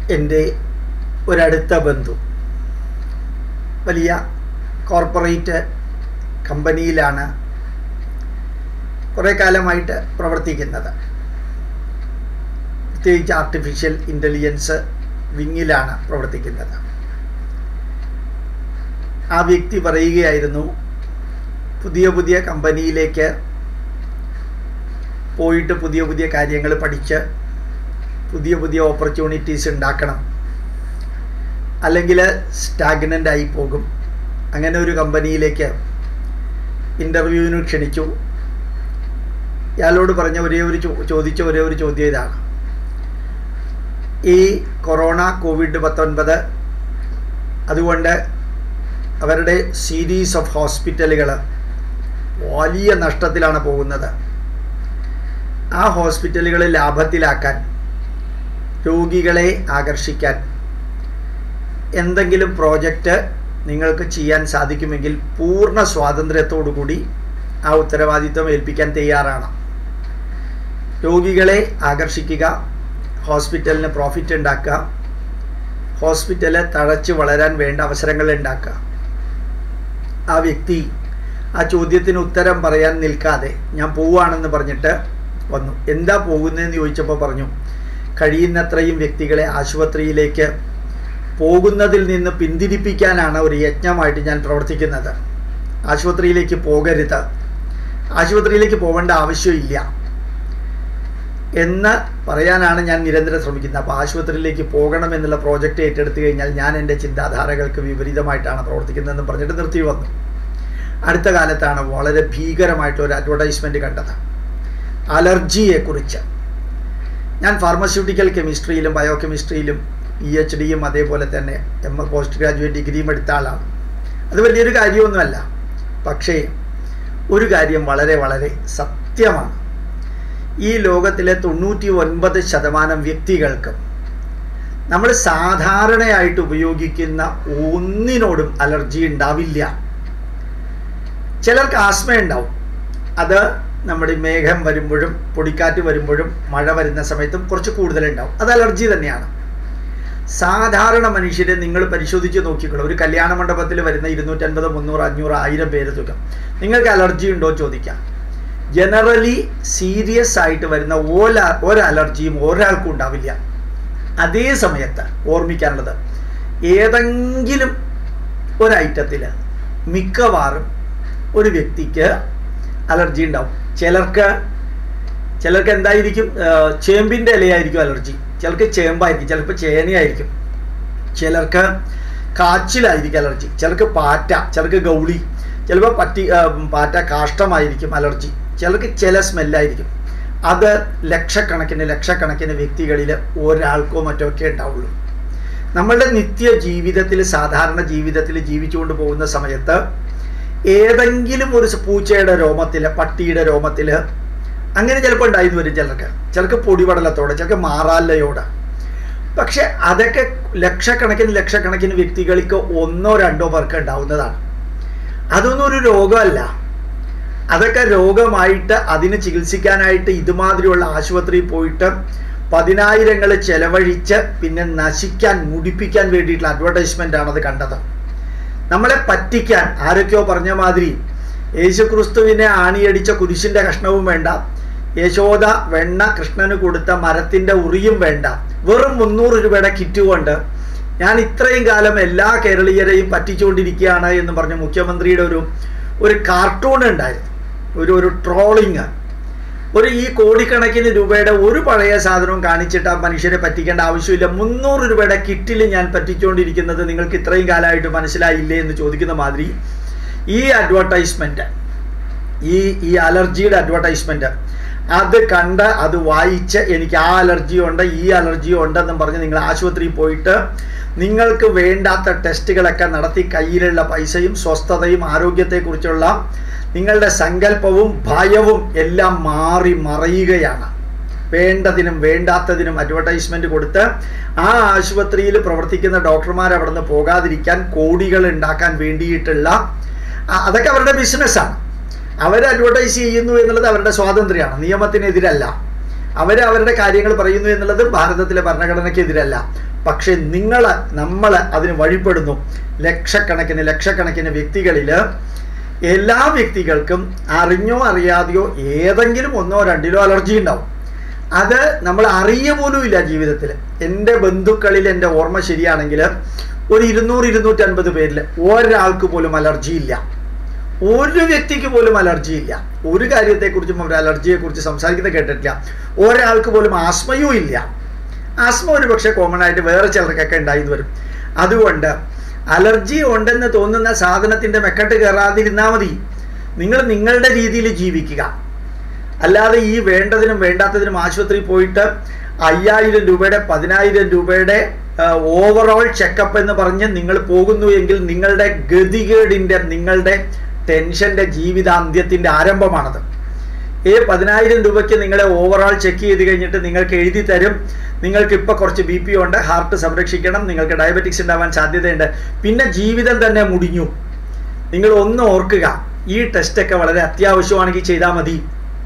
എൻ്റെ ഒരടുത്ത ബന്ധു വലിയ കോർപ്പറേറ്റ് കമ്പനിയിലാണ് കുറേ കാലമായിട്ട് പ്രവർത്തിക്കുന്നത് പ്രത്യേകിച്ച് ആർട്ടിഫിഷ്യൽ ഇൻ്റലിജൻസ് വിങ്ങിലാണ് പ്രവർത്തിക്കുന്നത് ആ വ്യക്തി പറയുകയായിരുന്നു പുതിയ പുതിയ കമ്പനിയിലേക്ക് പോയിട്ട് പുതിയ പുതിയ കാര്യങ്ങൾ പഠിച്ച് പുതിയ പുതിയ ഓപ്പർച്യൂണിറ്റീസ് ഉണ്ടാക്കണം അല്ലെങ്കിൽ സ്റ്റാഗ്നൻ്റ് ആയി പോകും അങ്ങനെ ഒരു കമ്പനിയിലേക്ക് ഇൻ്റർവ്യൂവിന് ക്ഷണിച്ചു ഇയാളോട് പറഞ്ഞ ഒരേ ഒരു ചോദിച്ച ഒരേ ഒരു ചോദ്യം ഇതാണ് ഈ കൊറോണ കോവിഡ് പത്തൊൻപത് അതുകൊണ്ട് അവരുടെ സീരീസ് ഓഫ് ഹോസ്പിറ്റലുകൾ വലിയ നഷ്ടത്തിലാണ് പോകുന്നത് ആ ഹോസ്പിറ്റലുകൾ ലാഭത്തിലാക്കാൻ രോഗികളെ ആകർഷിക്കാൻ എന്തെങ്കിലും പ്രോജക്റ്റ് നിങ്ങൾക്ക് ചെയ്യാൻ സാധിക്കുമെങ്കിൽ പൂർണ്ണ സ്വാതന്ത്ര്യത്തോടു കൂടി ആ ഉത്തരവാദിത്വം ഏൽപ്പിക്കാൻ തയ്യാറാണ് രോഗികളെ ആകർഷിക്കുക ഹോസ്പിറ്റലിന് പ്രോഫിറ്റ് ഉണ്ടാക്കുക ഹോസ്പിറ്റല് തഴച്ച് വളരാൻ വേണ്ട അവസരങ്ങൾ ഉണ്ടാക്കുക ആ വ്യക്തി ആ ചോദ്യത്തിന് ഉത്തരം പറയാൻ നിൽക്കാതെ ഞാൻ പോവുകയാണെന്ന് പറഞ്ഞിട്ട് വന്നു എന്താ പോകുന്നതെന്ന് ചോദിച്ചപ്പോൾ പറഞ്ഞു കഴിയുന്നത്രയും വ്യക്തികളെ ആശുപത്രിയിലേക്ക് പോകുന്നതിൽ നിന്ന് പിന്തിരിപ്പിക്കാനാണ് ഒരു യജ്ഞമായിട്ട് ഞാൻ പ്രവർത്തിക്കുന്നത് ആശുപത്രിയിലേക്ക് പോകരുത് ആശുപത്രിയിലേക്ക് പോകേണ്ട ആവശ്യമില്ല എന്ന് പറയാനാണ് ഞാൻ നിരന്തരം ശ്രമിക്കുന്നത് അപ്പോൾ ആശുപത്രിയിലേക്ക് പോകണം എന്നുള്ള പ്രോജക്റ്റ് ഏറ്റെടുത്തു കഴിഞ്ഞാൽ ഞാൻ എൻ്റെ ചിന്താധാരകൾക്ക് വിപരീതമായിട്ടാണ് പ്രവർത്തിക്കുന്നതെന്ന് പറഞ്ഞിട്ട് നിർത്തി വന്നു അടുത്ത കാലത്താണ് വളരെ ഭീകരമായിട്ടൊരു അഡ്വർടൈസ്മെൻറ്റ് കണ്ടത് അലർജിയെക്കുറിച്ച് ഞാൻ ഫാർമസ്യൂട്ടിക്കൽ കെമിസ്ട്രിയിലും ബയോ കെമിസ്ട്രിയിലും പി എച്ച് ഡിയും അതേപോലെ തന്നെ എം എ പോസ്റ്റ് ഗ്രാജുവേറ്റ് ഡിഗ്രിയും എടുത്ത ആളാണ് അത് വലിയൊരു കാര്യമൊന്നുമല്ല പക്ഷേ ഒരു കാര്യം വളരെ വളരെ സത്യമാണ് ഈ ലോകത്തിലെ തൊണ്ണൂറ്റി ഒൻപത് ശതമാനം വ്യക്തികൾക്കും നമ്മൾ സാധാരണയായിട്ട് ഉപയോഗിക്കുന്ന ഒന്നിനോടും അലർജി ഉണ്ടാവില്ല ചിലർക്ക് ആസ്മ ഉണ്ടാവും അത് നമ്മുടെ മേഘം വരുമ്പോഴും പൊടിക്കാറ്റ് വരുമ്പോഴും മഴ വരുന്ന സമയത്തും കുറച്ച് കൂടുതലുണ്ടാവും അത് അലർജി തന്നെയാണ് സാധാരണ മനുഷ്യരെ നിങ്ങൾ പരിശോധിച്ച് നോക്കിക്കോളൂ ഒരു കല്യാണ മണ്ഡപത്തിൽ വരുന്ന ഇരുന്നൂറ്റൻപത് മുന്നൂറ് അഞ്ഞൂറ് ആയിരം പേര് തുക നിങ്ങൾക്ക് അലർജി ഉണ്ടോ ചോദിക്കാം ജനറലി സീരിയസ് ആയിട്ട് വരുന്ന ഓല ഒരു അലർജിയും ഒരാൾക്കും ഉണ്ടാവില്ല അതേ സമയത്ത് ഓർമ്മിക്കാനുള്ളത് ഏതെങ്കിലും ഒരു ഐറ്റത്തിൽ മിക്കവാറും ഒരു വ്യക്തിക്ക് അലർജി ഉണ്ടാവും ചിലർക്ക് ചിലർക്ക് എന്തായിരിക്കും ചേമ്പിൻ്റെ ഇലയായിരിക്കും അലർജി ചിലർക്ക് ചേമ്പായിരിക്കും ചിലപ്പോൾ ചേനയായിരിക്കും ചിലർക്ക് കാച്ചിലായിരിക്കും അലർജി ചിലർക്ക് പാറ്റ ചിലർക്ക് ഗൗളി ചിലപ്പോൾ പറ്റി പാറ്റ കാഷ്ടമായിരിക്കും അലർജി ചിലർക്ക് ചില സ്മെല്ലായിരിക്കും അത് ലക്ഷക്കണക്കിന് ലക്ഷക്കണക്കിന് വ്യക്തികളിൽ ഒരാൾക്കോ മറ്റോ ഒക്കെ ഉണ്ടാവുള്ളൂ നമ്മളുടെ നിത്യ ജീവിതത്തിൽ സാധാരണ ജീവിതത്തിൽ ജീവിച്ചുകൊണ്ട് പോകുന്ന സമയത്ത് ഏതെങ്കിലും ഒരു പൂച്ചയുടെ രോമത്തിൽ പട്ടിയുടെ രോമത്തിൽ അങ്ങനെ ചിലപ്പോൾ ഉണ്ടായിരുന്നു വരും ചിലർക്ക് ചിലർക്ക് പൊടിപടലത്തോടെ ചിലർക്ക് മാറാല്ലയോടെ പക്ഷെ അതൊക്കെ ലക്ഷക്കണക്കിന് ലക്ഷക്കണക്കിന് വ്യക്തികൾക്ക് ഒന്നോ രണ്ടോ പേർക്ക് ഉണ്ടാവുന്നതാണ് അതൊന്നും ഒരു രോഗമല്ല അതൊക്കെ രോഗമായിട്ട് അതിന് ചികിത്സിക്കാനായിട്ട് ഇതുമാതിരിയുള്ള ആശുപത്രിയിൽ പോയിട്ട് പതിനായിരങ്ങൾ ചെലവഴിച്ച് പിന്നെ നശിക്കാൻ മുടിപ്പിക്കാൻ വേണ്ടിയിട്ടുള്ള അഡ്വർടൈസ്മെൻ്റ് ആണ് അത് കണ്ടത് നമ്മളെ പറ്റിക്കാൻ ആരൊക്കെയോ പറഞ്ഞ മാതിരി യേശുക്രിസ്തുവിനെ ആണിയടിച്ച കുരിശിൻ്റെ കഷ്ണവും വേണ്ട യശോദ വെണ്ണ കൃഷ്ണന് കൊടുത്ത മരത്തിൻ്റെ ഉറിയും വേണ്ട വെറും മുന്നൂറ് രൂപയുടെ കിറ്റ് കൊണ്ട് ഞാൻ ഇത്രയും കാലം എല്ലാ കേരളീയരെയും പറ്റിച്ചുകൊണ്ടിരിക്കുകയാണ് എന്ന് പറഞ്ഞ മുഖ്യമന്ത്രിയുടെ ഒരു ഒരു കാർട്ടൂൺ ഉണ്ടായിരുന്നു ഒരു ഒരു ട്രോളിങ് ഒരു ഈ കോടിക്കണക്കിന് രൂപയുടെ ഒരു പഴയ സാധനവും കാണിച്ചിട്ട് ആ മനുഷ്യരെ പറ്റിക്കേണ്ട ആവശ്യമില്ല മുന്നൂറ് രൂപയുടെ കിറ്റിൽ ഞാൻ പറ്റിച്ചുകൊണ്ടിരിക്കുന്നത് നിങ്ങൾക്ക് ഇത്രയും കാലമായിട്ട് മനസ്സിലായില്ലേ എന്ന് ചോദിക്കുന്ന മാതിരി ഈ അഡ്വർടൈസ്മെൻറ്റ് ഈ ഈ അലർജിയുടെ അഡ്വർടൈസ്മെൻറ്റ് അത് കണ്ട് അത് വായിച്ച് എനിക്ക് ആ അലർജി ഉണ്ട് ഈ അലർജി ഉണ്ടെന്നും പറഞ്ഞ് നിങ്ങൾ ആശുപത്രിയിൽ പോയിട്ട് നിങ്ങൾക്ക് വേണ്ടാത്ത ടെസ്റ്റുകളൊക്കെ നടത്തി കയ്യിലുള്ള പൈസയും സ്വസ്ഥതയും ആരോഗ്യത്തെക്കുറിച്ചുള്ള നിങ്ങളുടെ സങ്കല്പവും ഭയവും എല്ലാം മാറി മറയുകയാണ് വേണ്ടതിനും വേണ്ടാത്തതിനും അഡ്വർടൈസ്മെന്റ് കൊടുത്ത് ആ ആശുപത്രിയിൽ പ്രവർത്തിക്കുന്ന ഡോക്ടർമാർ അവിടെ നിന്ന് പോകാതിരിക്കാൻ കോടികൾ ഉണ്ടാക്കാൻ വേണ്ടിയിട്ടുള്ള അതൊക്കെ അവരുടെ ബിസിനസ്സാണ് അവർ അഡ്വർടൈസ് ചെയ്യുന്നു എന്നുള്ളത് അവരുടെ സ്വാതന്ത്ര്യമാണ് നിയമത്തിനെതിരല്ല അവർ അവരുടെ കാര്യങ്ങൾ പറയുന്നു എന്നുള്ളത് ഭാരതത്തിലെ ഭരണഘടനയ്ക്കെതിരല്ല പക്ഷെ നിങ്ങൾ നമ്മൾ അതിന് വഴിപ്പെടുന്നു ലക്ഷക്കണക്കിന് ലക്ഷക്കണക്കിന് വ്യക്തികളിൽ എല്ലാ വ്യക്തികൾക്കും അറിഞ്ഞോ അറിയാതെയോ ഏതെങ്കിലും ഒന്നോ രണ്ടിലോ അലർജി ഉണ്ടാവും അത് നമ്മൾ അറിയ പോലും ഇല്ല ജീവിതത്തിൽ എൻ്റെ ബന്ധുക്കളിൽ എൻ്റെ ഓർമ്മ ശരിയാണെങ്കിൽ ഒരു ഇരുന്നൂറ് ഇരുന്നൂറ്റൻപത് പേരിൽ ഒരാൾക്ക് പോലും അലർജി ഇല്ല ഒരു വ്യക്തിക്ക് പോലും അലർജി ഇല്ല ഒരു കാര്യത്തെക്കുറിച്ചും അവർ അലർജിയെക്കുറിച്ച് സംസാരിക്കുന്നത് കേട്ടിട്ടില്ല ഒരാൾക്ക് പോലും ആസ്മയും ഇല്ല ആസ്മ ഒരു പക്ഷേ കോമൺ ആയിട്ട് വേറെ ചിലർക്കൊക്കെ ഉണ്ടായി വരും അതുകൊണ്ട് അലർജി ഉണ്ടെന്ന് തോന്നുന്ന സാധനത്തിൻ്റെ മെക്കെട്ട് കയറാതിരുന്നാൽ മതി നിങ്ങൾ നിങ്ങളുടെ രീതിയിൽ ജീവിക്കുക അല്ലാതെ ഈ വേണ്ടതിനും വേണ്ടാത്തതിനും ആശുപത്രിയിൽ പോയിട്ട് അയ്യായിരം രൂപയുടെ പതിനായിരം രൂപയുടെ ഓവറോൾ ചെക്കപ്പ് എന്ന് പറഞ്ഞ് നിങ്ങൾ പോകുന്നു എങ്കിൽ നിങ്ങളുടെ ഗതികേടിൻ്റെ നിങ്ങളുടെ ടെൻഷൻ്റെ ജീവിതാന്ത്യത്തിൻ്റെ ആരംഭമാണത് ഈ പതിനായിരം രൂപയ്ക്ക് നിങ്ങളെ ഓവറോൾ ചെക്ക് ചെയ്ത് കഴിഞ്ഞിട്ട് നിങ്ങൾക്ക് എഴുതി തരും നിങ്ങൾക്ക് ഇപ്പോൾ കുറച്ച് ബി പി ഉണ്ട് ഹാർട്ട് സംരക്ഷിക്കണം നിങ്ങൾക്ക് ഡയബറ്റിക്സ് ഉണ്ടാവാൻ സാധ്യതയുണ്ട് പിന്നെ ജീവിതം തന്നെ മുടിഞ്ഞു നിങ്ങൾ ഒന്ന് ഓർക്കുക ഈ ടെസ്റ്റൊക്കെ വളരെ അത്യാവശ്യമാണെങ്കിൽ ചെയ്താൽ മതി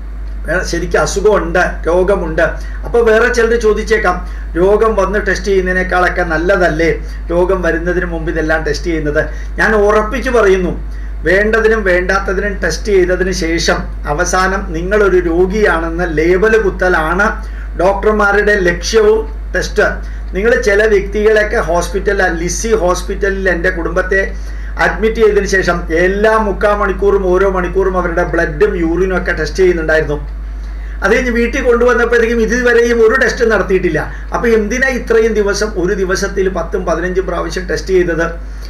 ശരിക്കും അസുഖമുണ്ട് രോഗമുണ്ട് അപ്പോൾ വേറെ ചിലർ ചോദിച്ചേക്കാം രോഗം വന്ന് ടെസ്റ്റ് ചെയ്യുന്നതിനേക്കാളൊക്കെ നല്ലതല്ലേ രോഗം വരുന്നതിന് മുമ്പ് ഇതെല്ലാം ടെസ്റ്റ് ചെയ്യുന്നത് ഞാൻ ഉറപ്പിച്ചു പറയുന്നു വേണ്ടതിനും വേണ്ടാത്തതിനും ടെസ്റ്റ് ചെയ്തതിന് ശേഷം അവസാനം നിങ്ങളൊരു രോഗിയാണെന്ന് ലേബല് കുത്തലാണ് ഡോക്ടർമാരുടെ ലക്ഷ്യവും ടെസ്റ്റ് നിങ്ങൾ ചില വ്യക്തികളെയൊക്കെ ഹോസ്പിറ്റലിൽ ലിസി ഹോസ്പിറ്റലിൽ എൻ്റെ കുടുംബത്തെ അഡ്മിറ്റ് ചെയ്തതിന് ശേഷം എല്ലാ മുക്കാൽ മണിക്കൂറും ഓരോ മണിക്കൂറും അവരുടെ ബ്ലഡും യൂറിനും ഒക്കെ ടെസ്റ്റ് ചെയ്യുന്നുണ്ടായിരുന്നു അത് കഴിഞ്ഞ് വീട്ടിൽ കൊണ്ടുവന്നപ്പോഴത്തേക്കും ഇതുവരെയും ഒരു ടെസ്റ്റ് നടത്തിയിട്ടില്ല അപ്പോൾ എന്തിനാ ഇത്രയും ദിവസം ഒരു ദിവസത്തിൽ പത്തും പതിനഞ്ചും പ്രാവശ്യം ടെസ്റ്റ് ചെയ്തത്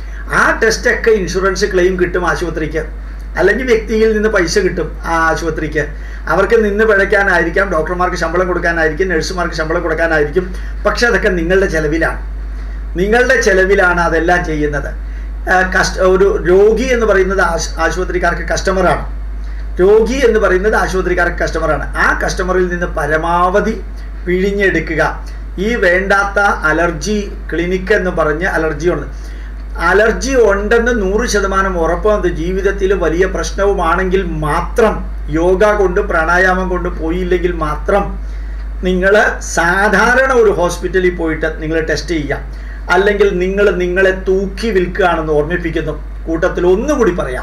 ആ ടെസ്റ്റൊക്കെ ഇൻഷുറൻസ് ക്ലെയിം കിട്ടും ആശുപത്രിക്ക് അല്ലെങ്കിൽ വ്യക്തിയിൽ നിന്ന് പൈസ കിട്ടും ആ ആശുപത്രിക്ക് അവർക്ക് നിന്ന് പിഴയ്ക്കാനായിരിക്കാം ഡോക്ടർമാർക്ക് ശമ്പളം കൊടുക്കാനായിരിക്കും നഴ്സുമാർക്ക് ശമ്പളം കൊടുക്കാനായിരിക്കും പക്ഷെ അതൊക്കെ നിങ്ങളുടെ ചെലവിലാണ് നിങ്ങളുടെ ചെലവിലാണ് അതെല്ലാം ചെയ്യുന്നത് കസ്റ്റ ഒരു രോഗി എന്ന് പറയുന്നത് ആശുപത്രിക്കാർക്ക് കസ്റ്റമറാണ് രോഗി എന്ന് പറയുന്നത് ആശുപത്രിക്കാർക്ക് കസ്റ്റമറാണ് ആ കസ്റ്റമറിൽ നിന്ന് പരമാവധി പിഴിഞ്ഞെടുക്കുക ഈ വേണ്ടാത്ത അലർജി ക്ലിനിക്ക് എന്ന് പറഞ്ഞ് അലർജി ഉണ്ട് അലർജി ഉണ്ടെന്ന് നൂറ് ശതമാനം ഉറപ്പ് ജീവിതത്തിൽ വലിയ പ്രശ്നവുമാണെങ്കിൽ മാത്രം യോഗ കൊണ്ട് പ്രാണായാമം കൊണ്ട് പോയില്ലെങ്കിൽ മാത്രം നിങ്ങൾ സാധാരണ ഒരു ഹോസ്പിറ്റലിൽ പോയിട്ട് നിങ്ങൾ ടെസ്റ്റ് ചെയ്യുക അല്ലെങ്കിൽ നിങ്ങൾ നിങ്ങളെ തൂക്കി വിൽക്കുകയാണെന്ന് ഓർമ്മിപ്പിക്കുന്നു കൂട്ടത്തിൽ ഒന്നുകൂടി പറയാം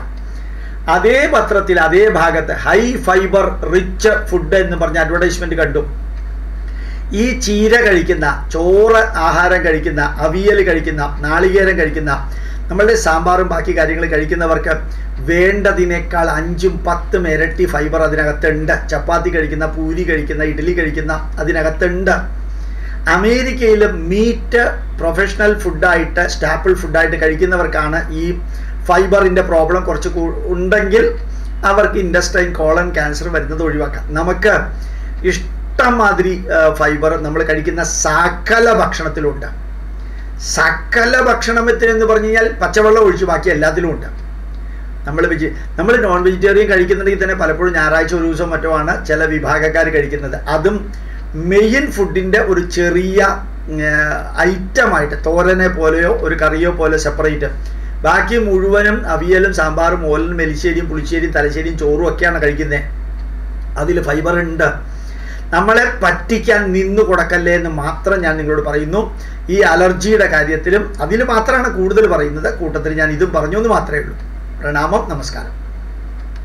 അതേ പത്രത്തിൽ അതേ ഭാഗത്ത് ഹൈ ഫൈബർ റിച്ച് ഫുഡ് എന്ന് പറഞ്ഞ അഡ്വർടൈസ്മെന്റ് കണ്ടു ഈ ചീര കഴിക്കുന്ന ചോറ് ആഹാരം കഴിക്കുന്ന അവിയൽ കഴിക്കുന്ന നാളികേരം കഴിക്കുന്ന നമ്മളുടെ സാമ്പാറും ബാക്കി കാര്യങ്ങൾ കഴിക്കുന്നവർക്ക് വേണ്ടതിനേക്കാൾ അഞ്ചും പത്തും ഇരട്ടി ഫൈബർ അതിനകത്തുണ്ട് ചപ്പാത്തി കഴിക്കുന്ന പൂരി കഴിക്കുന്ന ഇഡ്ഡലി കഴിക്കുന്ന അതിനകത്തുണ്ട് അമേരിക്കയിൽ മീറ്റ് പ്രൊഫഷണൽ ഫുഡായിട്ട് സ്റ്റാപ്പിൾ ഫുഡായിട്ട് കഴിക്കുന്നവർക്കാണ് ഈ ഫൈബറിൻ്റെ പ്രോബ്ലം കുറച്ച് ഉണ്ടെങ്കിൽ അവർക്ക് ഇൻഡസ്റ്റൈൻ കോളൻ ക്യാൻസർ വരുന്നത് ഒഴിവാക്കാം നമുക്ക് ഇഷ്ടംമാതിരി ഫൈബർ നമ്മൾ കഴിക്കുന്ന സകല ഭക്ഷണത്തിലുണ്ട് സകല ഭക്ഷണത്തിന് എന്ന് പറഞ്ഞു കഴിഞ്ഞാൽ പച്ചവെള്ളം ഒഴിച്ച് ബാക്കി എല്ലാത്തിലും ഉണ്ട് നമ്മൾ വെജി നമ്മൾ നോൺ വെജിറ്റേറിയൻ കഴിക്കുന്നുണ്ടെങ്കിൽ തന്നെ പലപ്പോഴും ഞായറാഴ്ച ഒരു ദിവസം മറ്റോ ആണ് ചില വിഭാഗക്കാർ കഴിക്കുന്നത് അതും മെയിൻ ഫുഡിൻ്റെ ഒരു ചെറിയ ഐറ്റമായിട്ട് തോരനെ പോലെയോ ഒരു കറിയോ പോലെ സെപ്പറേറ്റ് ബാക്കി മുഴുവനും അവിയലും സാമ്പാറും ഓലനും മെലിശ്ശേരിയും പുളിശ്ശേരിയും തലശ്ശേരിയും ചോറും ഒക്കെയാണ് കഴിക്കുന്നത് അതിൽ ഫൈബർ ഉണ്ട് നമ്മളെ പറ്റിക്കാൻ നിന്നു കൊടുക്കല്ലേ എന്ന് മാത്രം ഞാൻ നിങ്ങളോട് പറയുന്നു ഈ അലർജിയുടെ കാര്യത്തിലും അതിൽ മാത്രമാണ് കൂടുതൽ പറയുന്നത് കൂട്ടത്തിൽ ഞാൻ ഇതും പറഞ്ഞു എന്ന് മാത്രമേ ഉള്ളൂ പ്രണാമം നമസ്കാരം